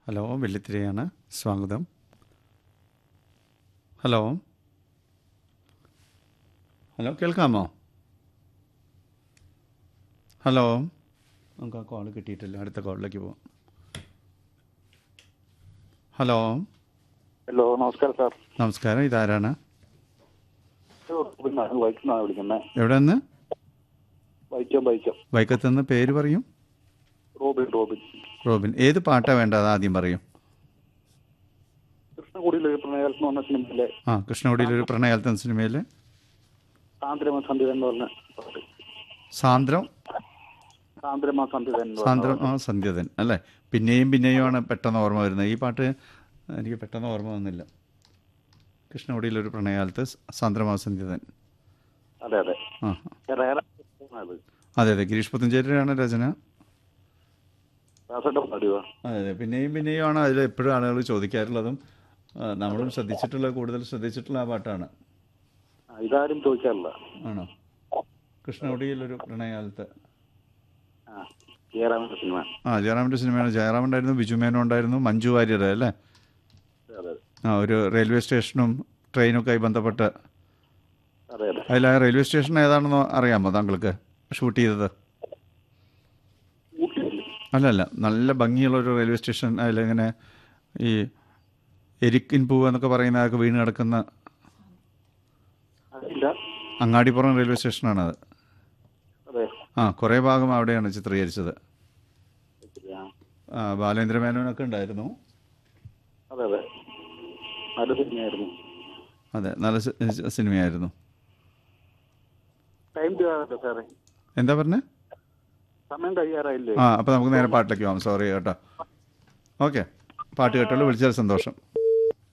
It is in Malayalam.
ഹലോ വെള്ളിത്തിരയാണ് സ്വാഗതം ഹലോ ഹലോ കേൾക്കാമോ ഹലോ നമുക്ക് ആ കോൾ കിട്ടിയിട്ടില്ല അടുത്ത കോളിലേക്ക് പോവാം ഹലോ ഹലോ നമസ്കാരം സാർ നമസ്കാരം ഇതാരാണ് വൈക്കുന്നാണ് വിളിക്കുന്നത് എവിടെ നിന്ന് വൈക്കം വൈക്കം വൈക്കത്തുനിന്ന് പേര് പറയും റോബിൻ റോബിൻ റോബിൻ ഏത് പാട്ടാണ് വേണ്ടത് ആദ്യം പറയും കൃഷ്ണകുടിയിലെ പ്രണയാൽ എന്ന് പറഞ്ഞ സിനിമയിലെ ആ കൃഷ്ണകുടിയിലൊരു പ്രണയാൽത്തൻ സിനിമയിൽ സാന്ദ്രമ സന്ധിതൻ എന്ന് പറഞ്ഞ പാട്ട് സാന്ദ്രം സാന്ദ്രമ സന്ധിതൻ എന്ന് പറഞ്ഞ സാന്ദ്രം ആ സന്ധ്യതൻ അല്ലേ പിന്നെയും പിന്നെയുമാണ് പെട്ടെന്ന് ഓർമ്മ വരുന്നത് ഈ പാട്ട് എനിക്ക് പെട്ടെന്ന് ഓർമ്മ വന്നില്ല കൃഷ്ണകുടിയിലൊരു പ്രണയാലത്ത് സാന്ദ്രമാ സന്ധ്യതൻ അതെ അതെ ആ ഏറെ അത് അതെ അതെ ഗിരീഷ് പുത്തഞ്ചേരിയാണ് രചന ദാസട്ടം പാടുക അതെ അതെ പിന്നെയും പിന്നെയും ആണ് അതിൽ എപ്പോഴും ആളുകൾ ചോദിക്കാറുള്ളതും ആ, നമ്മളും ശ്രദ്ധിച്ചിട്ടുള്ള കൂടുതൽ ശ്രദ്ധിച്ചിട്ടുള്ള ആ പാട്ടാണ് ഇതാരും ചോദിക്കാറില്ല ആണോ കൃഷ്ണകുടിയിലൊരു പ്രണയാലത്ത് ആ ജയറാമിന്റെ സിനിമ ആ ജയറാമിൻ്റെ സിനിമയാണ് ജയറാം ഉണ്ടായിരുന്നു ബിജു മേനോ ഉണ്ടായിരുന്നു മഞ്ജു വാര്യർ അല്ലേ അതെ ആ ഒരു റെയിൽവേ സ്റ്റേഷനും ട്രെയിനൊക്കെ ആയി ബന്ധപ്പെട്ട് അതെ അതെ അതിൽ ആ റെയിൽവേ സ്റ്റേഷൻ ഏതാണെന്ന് അറിയാമോ താങ്കൾക്ക് ഷൂട്ട് ചെയ്തത് ഊട്ടിയല്ലേ അല്ലല്ല നല്ല ഭംഗിയുള്ള ഒരു റെയിൽവേ സ്റ്റേഷൻ അതിലിങ്ങനെ ഈ എരിക്കിൻ പൂവ് എന്നൊക്കെ പറയുന്ന അതൊക്കെ വീണ് കിടക്കുന്ന അതില്ല അങ്ങാടിപ്പുറം റെയിൽവേ സ്റ്റേഷനാണത് അതെ ആ കുറേ ഭാഗം അവിടെയാണ് ചിത്രീകരിച്ചത് ആ. ആ, ബാലേന്ദ്ര മേനോനൊക്കെ ഉണ്ടായിരുന്നു അതെ അതെ നല്ല സിനിമയായിരുന്നു അതെ നല്ല സി- സിനിമയായിരുന്നു ടൈം ചെയ്യാറല്ലോ സാറേ എന്താ പറഞ്ഞേ സമയം കഴിയാറായില്ലേ ആ അപ്പോൾ നമുക്ക് നേരെ പാട്ടിലേക്ക് പോകാം സോറി കേട്ടോ ഓക്കെ പാട്ട് കേട്ടോളൂ വിളിച്ചാൽ സന്തോഷം